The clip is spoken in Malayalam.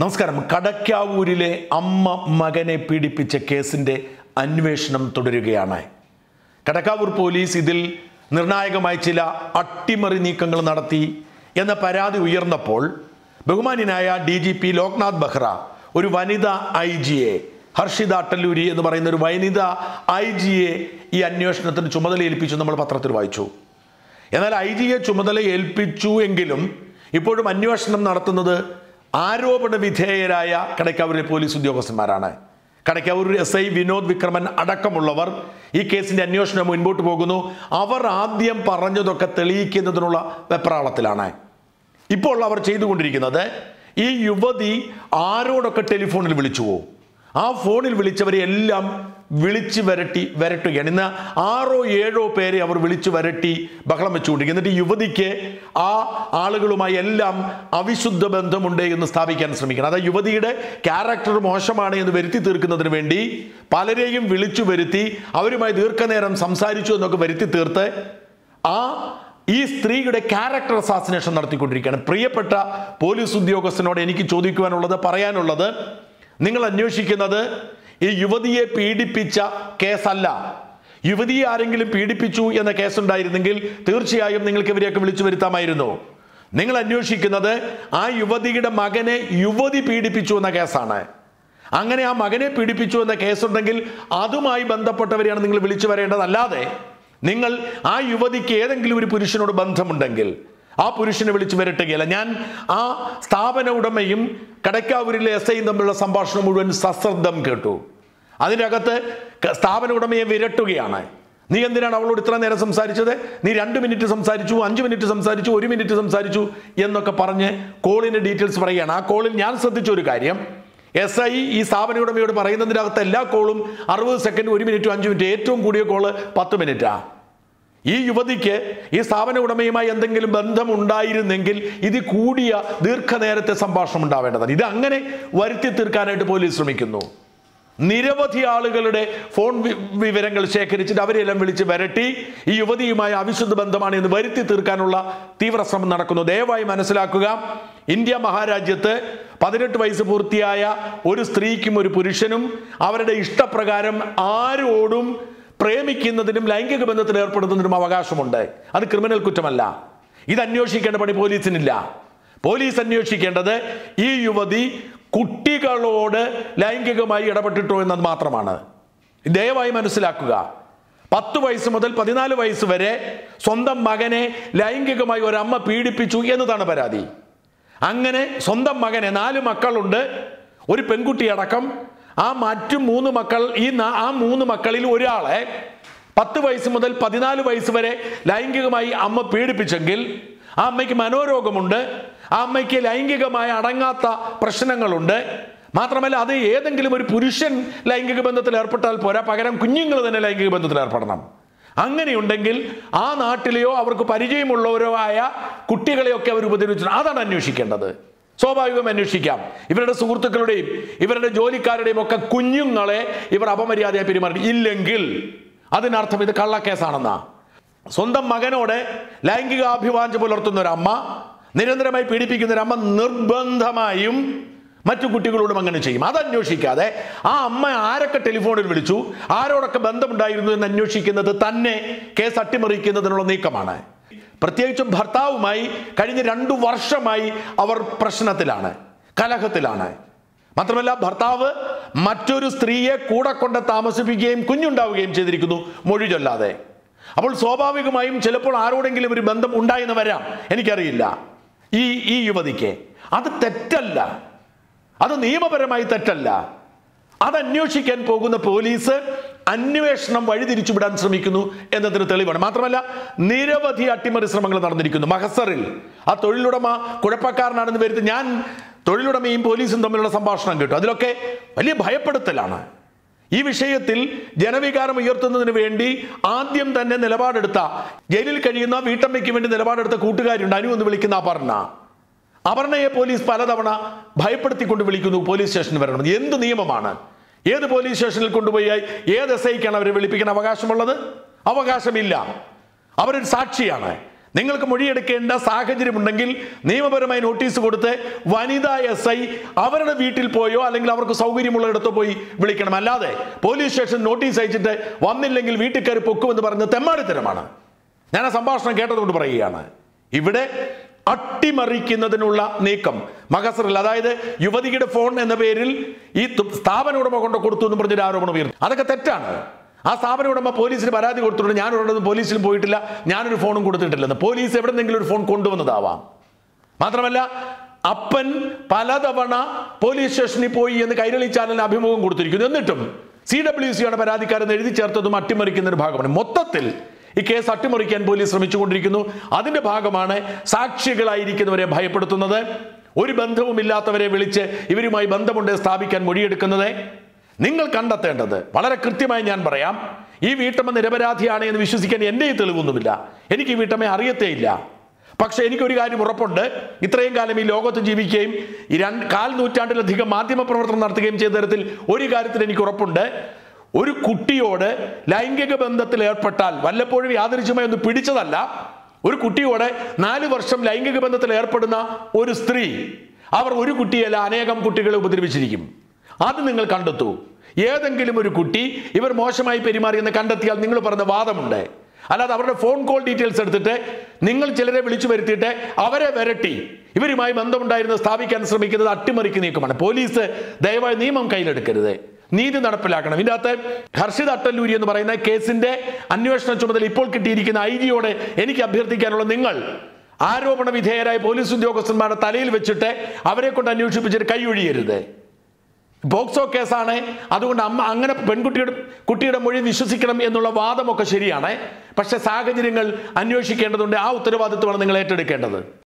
നമസ്കാരം കടക്കാവൂരിലെ അമ്മ മകനെ പീഡിപ്പിച്ച കേസിന്റെ അന്വേഷണം തുടരുകയാണ് കടക്കാവൂർ പോലീസ് ഇതിൽ നിർണായകമായ ചില അട്ടിമറി നീക്കങ്ങൾ നടത്തി എന്ന പരാതി ഉയർന്നപ്പോൾ ബഹുമാന്യനായ D G P Loknath Behra ഒരു വനിത ഐ ജിയെ ഹർഷിത അട്ടല്ലൂരി എന്ന് പറയുന്ന ഒരു വനിത ഐ ജിയെ ഈ അന്വേഷണത്തിന് ചുമതല ഏൽപ്പിച്ചു നമ്മൾ പത്രത്തിൽ വായിച്ചു എന്നാൽ ഐ ജിയെ ചുമതല ഏൽപ്പിച്ചു എങ്കിലും ഇപ്പോഴും അന്വേഷണം നടത്തുന്നത് ആരോപണ വിധേയരായ കടയ്ക്കാവൂരിലെ പോലീസ് ഉദ്യോഗസ്ഥന്മാരാണ് കടയ്ക്കാവൂർ എസ് ഐ വിനോദ് വിക്രമൻ അടക്കമുള്ളവർ ഈ കേസിന്റെ അന്വേഷണം മുൻപോട്ട് പോകുന്നു അവർ ആദ്യം പറഞ്ഞതൊക്കെ തെളിയിക്കുന്നതിനുള്ള വെപ്രാളത്തിലാണ് ഇപ്പോൾ അവർ ചെയ്തുകൊണ്ടിരിക്കുന്നത് ഈ യുവതി ആരോടൊക്കെ ടെലിഫോണിൽ വിളിച്ചുവോ ആ ഫോണിൽ വിളിച്ചവരെ എല്ലാം വിളിച്ചു വരട്ടി വരട്ടുകയാണ് ഇന്ന് ആറോ ഏഴോ പേരെ അവർ വിളിച്ചു വരട്ടി ബഹളം വെച്ചുകൊണ്ടിരിക്കും എന്നിട്ട് യുവതിക്ക് ആ ആളുകളുമായി എല്ലാം അവിശുദ്ധ ബന്ധമുണ്ട് എന്ന് സ്ഥാപിക്കാൻ ശ്രമിക്കണം അതായത് യുവതിയുടെ ക്യാരക്ടർ മോശമാണ് എന്ന് വരുത്തി തീർക്കുന്നതിന് വേണ്ടി പലരെയും വിളിച്ചു വരുത്തി അവരുമായി ദീർഘനേരം സംസാരിച്ചു എന്നൊക്കെ വരുത്തി തീർത്ത് ആ ഈ സ്ത്രീയുടെ ക്യാരക്ടർ അസാസിനേഷൻ നടത്തിക്കൊണ്ടിരിക്കുകയാണ് പ്രിയപ്പെട്ട പോലീസ് ഉദ്യോഗസ്ഥനോട് എനിക്ക് ചോദിക്കുവാനുള്ളത് പറയാനുള്ളത് നിങ്ങൾ അന്വേഷിക്കുന്നത് ഈ യുവതിയെ പീഡിപ്പിച്ച കേസല്ല യുവതിയെ ആരെങ്കിലും പീഡിപ്പിച്ചു എന്ന കേസുണ്ടായിരുന്നെങ്കിൽ തീർച്ചയായും നിങ്ങൾക്ക് ഇവരെയൊക്കെ വിളിച്ചു വരുത്താമായിരുന്നു നിങ്ങൾ അന്വേഷിക്കുന്നത് ആ യുവതിയുടെ മകനെ യുവതി പീഡിപ്പിച്ചു എന്ന കേസാണ് അങ്ങനെ ആ മകനെ പീഡിപ്പിച്ചു എന്ന കേസുണ്ടെങ്കിൽ അതുമായി ബന്ധപ്പെട്ടവരെയാണ് നിങ്ങൾ വിളിച്ചു വരേണ്ടതല്ലാതെ നിങ്ങൾ ആ യുവതിക്ക് ഏതെങ്കിലും ഒരു പുരുഷനോട് ബന്ധമുണ്ടെങ്കിൽ ആ പുരുഷനെ വിളിച്ചു വരട്ടുകയില്ല ഞാൻ ആ സ്ഥാപന ഉടമയും കടക്കാവൂരിലെ എസ് ഐയും തമ്മിലുള്ള സംഭാഷണം മുഴുവൻ സശ്രദ്ധം കേട്ടു അതിൻ്റെ അകത്ത് ക- സ്ഥാപന ഉടമയെ വിരട്ടുകയാണ് നീ എന്തിനാണ് അവളോട് ഇത്ര നേരം സംസാരിച്ചത് നീ രണ്ട് മിനിറ്റ് സംസാരിച്ചു അഞ്ച് മിനിറ്റ് സംസാരിച്ചു ഒരു മിനിറ്റ് സംസാരിച്ചു എന്നൊക്കെ പറഞ്ഞ് കോളിന്റെ ഡീറ്റെയിൽസ് പറയുകയാണ് ആ കോളിൽ ഞാൻ ശ്രദ്ധിച്ച ഒരു കാര്യം എസ് ഐ ഈ സ്ഥാപന ഉടമയോട് പറയുന്നതിൻ്റെ അകത്ത് എല്ലാ കോളും അറുപത് സെക്കൻഡ് ഒരു മിനിറ്റും അഞ്ച് മിനിറ്റ് ഏറ്റവും കൂടിയ കോള് പത്ത് മിനിറ്റാ ഈ യുവതിക്ക് ഈ സ്ഥാപന ഉടമയുമായി എന്തെങ്കിലും ബന്ധമുണ്ടായിരുന്നെങ്കിൽ ഇത് കൂടിയ ദീർഘനേരത്തെ സംഭാഷണം ഉണ്ടാവേണ്ടതാണ് ഇത് അങ്ങനെ വരുത്തി തീർക്കാനായിട്ട് പോലീസ് ശ്രമിക്കുന്നു നിരവധി ആളുകളുടെ ഫോൺ വി- വിവരങ്ങൾ ശേഖരിച്ചിട്ട് അവരെല്ലാം വിളിച്ച് വരട്ടി ഈ യുവതിയുമായി അവിശുദ്ധ ബന്ധമാണ് എന്ന് വരുത്തി തീർക്കാനുള്ള തീവ്ര ശ്രമം നടക്കുന്നു ദയവായി മനസ്സിലാക്കുക ഇന്ത്യ മഹാരാജ്യത്ത് പതിനെട്ട് വയസ്സ് പൂർത്തിയായ ഒരു സ്ത്രീക്കും ഒരു പുരുഷനും അവരുടെ ഇഷ്ടപ്രകാരം ആരോടും പ്രേമിക്കുന്നതിനും ലൈംഗിക ബന്ധത്തിൽ ഏർപ്പെടുന്നതിനും അവകാശമുണ്ട് അത് ക്രിമിനൽ കുറ്റമല്ല ഇത് അന്വേഷിക്കേണ്ട പണി പോലീസിനില്ല പോലീസ് അന്വേഷിക്കേണ്ടത് ഈ യുവതി കുട്ടികളോട് ലൈംഗികമായി ഇടപെട്ടിട്ടോ എന്നത് മാത്രമാണ് ദയവായി മനസ്സിലാക്കുക പത്ത് വയസ്സ് മുതൽ പതിനാല് വയസ്സ് വരെ സ്വന്തം മകനെ ലൈംഗികമായി ഒരമ്മ പീഡിപ്പിച്ചു എന്നതാണ് പരാതി അങ്ങനെ സ്വന്തം മകനെ നാല് മക്കളുണ്ട് ഒരു പെൺകുട്ടി അടക്കം ആ മറ്റു മൂന്ന് മക്കൾ ഈ നാ- ആ മൂന്ന് മക്കളിൽ ഒരാളെ പത്ത് വയസ്സ് മുതൽ പതിനാല് വയസ്സ് വരെ ലൈംഗികമായി അമ്മ പീഡിപ്പിച്ചെങ്കിൽ ആ അമ്മയ്ക്ക് മനോരോഗമുണ്ട് ആ അമ്മയ്ക്ക് ലൈംഗികമായ അടങ്ങാത്ത പ്രശ്നങ്ങളുണ്ട് മാത്രമല്ല അത് ഏതെങ്കിലും ഒരു പുരുഷൻ ലൈംഗിക ബന്ധത്തിൽ ഏർപ്പെട്ടാൽ പോരാ പകരം കുഞ്ഞുങ്ങൾ തന്നെ ലൈംഗിക ബന്ധത്തിൽ ഏർപ്പെടണം അങ്ങനെയുണ്ടെങ്കിൽ ആ നാട്ടിലെയോ അവർക്ക് പരിചയമുള്ളവരോ ആയ കുട്ടികളെയൊക്കെ അവർ ഉപദ്രവിച്ചു അതാണ് അന്വേഷിക്കേണ്ടത് സ്വാഭാവികം അന്വേഷിക്കാം ഇവരുടെ സുഹൃത്തുക്കളുടെയും ഇവരുടെ ജോലിക്കാരുടെയും ഒക്കെ കുഞ്ഞുങ്ങളെ ഇവർ അപമര്യാദയായി പെരുമാറി ഇല്ലെങ്കിൽ അതിനർത്ഥം ഇത് കള്ളക്കേസാണെന്നാ സ്വന്തം മകനോട് ലൈംഗികാഭിവാഞ്ച പുലർത്തുന്ന ഒരു അമ്മ നിരന്തരമായി പീഡിപ്പിക്കുന്ന ഒരു അമ്മ നിർബന്ധമായും മറ്റു കുട്ടികളോടും അങ്ങനെ ചെയ്യും അത് അന്വേഷിക്കാതെ ആ അമ്മ ആരൊക്കെ ടെലിഫോണിൽ വിളിച്ചു ആരോടൊക്കെ ബന്ധമുണ്ടായിരുന്നു എന്ന് അന്വേഷിക്കുന്നത് തന്നെ കേസ് അട്ടിമറിക്കുന്നതിനുള്ള നീക്കമാണ് പ്രത്യേകിച്ചും ഭർത്താവുമായി കഴിഞ്ഞ രണ്ടു വർഷമായി അവർ പ്രശ്നത്തിലാണ് കലഹത്തിലാണ് മാത്രമല്ല ഭർത്താവ് മറ്റൊരു സ്ത്രീയെ കൂടെ കൊണ്ട് താമസിപ്പിക്കുകയും കുഞ്ഞുണ്ടാവുകയും ചെയ്തിരിക്കുന്നു മൊഴി ചൊല്ലാതെ അപ്പോൾ സ്വാഭാവികമായും ചിലപ്പോൾ ആരോടെങ്കിലും ഒരു ബന്ധം ഉണ്ടായെന്ന് വരാം എനിക്കറിയില്ല ഈ ഈ യുവതിക്ക് അത് തെറ്റല്ല അത് നിയമപരമായി തെറ്റല്ല അത് അന്വേഷിക്കാൻ പോകുന്ന പോലീസ് അന്വേഷണം വഴിതിരിച്ചുവിടാൻ ശ്രമിക്കുന്നു എന്നതിന് തെളിവാണ് മാത്രമല്ല നിരവധി അട്ടിമറി ശ്രമങ്ങൾ നടന്നിരിക്കുന്നു മഹസറിൽ ആ തൊഴിലുടമ കുഴപ്പക്കാരനാണെന്ന് വരുത്തി ഞാൻ തൊഴിലുടമയും പോലീസും തമ്മിലുള്ള സംഭാഷണം കേട്ടു അതിലൊക്കെ വലിയ ഭയപ്പെടുത്തലാണ് ഈ വിഷയത്തിൽ ജനവികാരം ഉയർത്തുന്നതിന് വേണ്ടി ആദ്യം തന്നെ നിലപാടെടുത്ത ജയിലിൽ കഴിയുന്ന വീട്ടമ്മയ്ക്ക് വേണ്ടി നിലപാടെടുത്ത കൂട്ടുകാരുണ്ട് അനു എന്ന് വിളിക്കുന്ന അപർണ അപർണയെ പോലീസ് പലതവണ ഭയപ്പെടുത്തിക്കൊണ്ട് വിളിക്കുന്നു പോലീസ് സ്റ്റേഷനിൽ വരണം എന്ത് നിയമമാണ് ഏത് പോലീസ് സ്റ്റേഷനിൽ കൊണ്ടുപോയി ഏത് എസ് ഐക്കാണ് അവരെ വിളിപ്പിക്കാൻ അവകാശമുള്ളത് അവകാശമില്ല അവരൊരു സാക്ഷിയാണ് നിങ്ങൾക്ക് മൊഴിയെടുക്കേണ്ട സാഹചര്യമുണ്ടെങ്കിൽ നിയമപരമായി നോട്ടീസ് കൊടുത്ത് വനിതാ എസ് ഐ അവരുടെ വീട്ടിൽ പോയോ അല്ലെങ്കിൽ അവർക്ക് സൗകര്യമുള്ളിടത്തോ പോയി വിളിക്കണം അല്ലാതെ പോലീസ് സ്റ്റേഷൻ നോട്ടീസ് അയച്ചിട്ട് വന്നില്ലെങ്കിൽ വീട്ടിൽ കയറി പൊക്കുമെന്ന് പറയുന്നത് തെമ്മാടിത്തരമാണ് ഞാൻ ആ സംഭാഷണം കേട്ടതുകൊണ്ട് പറയുകയാണ് ഇവിടെ അട്ടിമറിക്കുന്നതിനുള്ള നീക്കം മകസറിൽ അതായത് യുവതിയുടെ ഫോൺ എന്ന പേരിൽ ഈ തു- സ്ഥാപന ഉടമ കൊണ്ട് കൊടുത്തു എന്ന് പറഞ്ഞൊരു ആരോപണം ഉയർന്നു അതൊക്കെ തെറ്റാണ് ആ സ്ഥാപന ഉടമ പോലീസിന് പരാതി കൊടുത്തിട്ടുണ്ട് ഞാൻ ഒരിടത്തും പോലീസിലും പോയിട്ടില്ല ഞാനൊരു ഫോണും കൊടുത്തിട്ടില്ലെന്ന് പോലീസ് എവിടെന്നെങ്കിലും ഒരു ഫോൺ കൊണ്ടുവന്നതാവാം മാത്രമല്ല അപ്പൻ പലതവണ പോലീസ് സ്റ്റേഷനിൽ പോയി എന്ന് കൈരളി ചാനലിന് അഭിമുഖം കൊടുത്തിരിക്കുന്നു എന്നിട്ടും സി ഡബ്ല്യു സി ആണ് പരാതിക്കാരെന്ന് എഴുതി ചേർത്തതും അട്ടിമറിക്കുന്ന ഒരു ഭാഗമാണ് മൊത്തത്തിൽ ഈ കേസ് അട്ടിമറിക്കാൻ പോലീസ് ശ്രമിച്ചുകൊണ്ടിരിക്കുന്നു അതിന്റെ ഭാഗമാണ് സാക്ഷികളായിരിക്കുന്നവരെ ഭയപ്പെടുത്തുന്നത് ഒരു ബന്ധവുമില്ലാത്തവരെ വിളിച്ച് ഇവരുമായി ബന്ധമുണ്ട് സ്ഥാപിക്കാൻ മൊഴിയെടുക്കുന്നത് നിങ്ങൾ കണ്ടെത്തേണ്ടത് വളരെ കൃത്യമായി ഞാൻ പറയാം ഈ വീട്ടമ്മ നിരപരാധിയാണ് എന്ന് വിശ്വസിക്കാൻ എൻ്റെ ഈ തെളിവൊന്നുമില്ല എനിക്ക് ഈ വീട്ടമ്മയെ അറിയത്തേയില്ല പക്ഷെ എനിക്കൊരു കാര്യം ഉറപ്പുണ്ട് ഇത്രയും കാലം ഈ ലോകത്ത് ജീവിക്കുകയും ഈ രണ്ട് കാൽ നൂറ്റാണ്ടിലധികം മാധ്യമ പ്രവർത്തനം നടത്തുകയും ചെയ്ത തരത്തിൽ ഒരു കാര്യത്തിൽ എനിക്ക് ഉറപ്പുണ്ട് ഒരു കുട്ടിയോട് ലൈംഗിക ബന്ധത്തിൽ ഏർപ്പെട്ടാൽ വല്ലപ്പോഴും യാദൃശ്യമായി ഒന്ന് പിടിച്ചതല്ല ഒരു കുട്ടിയോട് നാല് വർഷം ലൈംഗിക ബന്ധത്തിൽ ഏർപ്പെടുന്ന ഒരു സ്ത്രീ അവർ ഒരു കുട്ടിയല്ല അനേകം കുട്ടികളെ ഉപദ്രവിച്ചിരിക്കും അത് നിങ്ങൾ കണ്ടെത്തൂ ഏതെങ്കിലും ഒരു കുട്ടി ഇവർ മോശമായി പെരുമാറിയെന്ന് കണ്ടെത്തിയാൽ നിങ്ങൾ പറഞ്ഞ വാദമുണ്ട് അല്ലാതെ അവരുടെ ഫോൺ കോൾ ഡീറ്റെയിൽസ് എടുത്തിട്ട് നിങ്ങൾ ചിലരെ വിളിച്ചു വരുത്തിയിട്ട് അവരെ വരട്ടി ഇവരുമായി ബന്ധമുണ്ടായിരുന്ന സ്ഥാപിക്കാൻ ശ്രമിക്കുന്നത് അട്ടിമറിക്ക് നീക്കമാണ് പോലീസ് ദയവായി നിയമം കയ്യിലെടുക്കരുത് നീതി നടപ്പിലാക്കണം ഇതിൻ്റെ അകത്ത് ഹർഷിത് അട്ടല്ലൂരി എന്ന് പറയുന്ന കേസിന്റെ അന്വേഷണ ചുമതല ഇപ്പോൾ കിട്ടിയിരിക്കുന്ന ഐ ജിയോട് എനിക്ക് അഭ്യർത്ഥിക്കാനുള്ള നിങ്ങൾ ആരോപണ വിധേയരായ പോലീസ് ഉദ്യോഗസ്ഥന്മാരുടെ തലയിൽ വെച്ചിട്ട് അവരെ കൊണ്ട് അന്വേഷിപ്പിച്ചിട്ട് കൈയൊഴിയരുത് പോക്സോ കേസാണ് അതുകൊണ്ട് അമ്മ അങ്ങനെ പെൺകുട്ടിയുടെ കുട്ടിയുടെ മൊഴി വിശ്വസിക്കണം എന്നുള്ള വാദമൊക്കെ ശരിയാണ് പക്ഷെ സാഹചര്യങ്ങൾ അന്വേഷിക്കേണ്ടതുണ്ട് ആ ഉത്തരവാദിത്വമാണ് നിങ്ങൾ ഏറ്റെടുക്കേണ്ടത്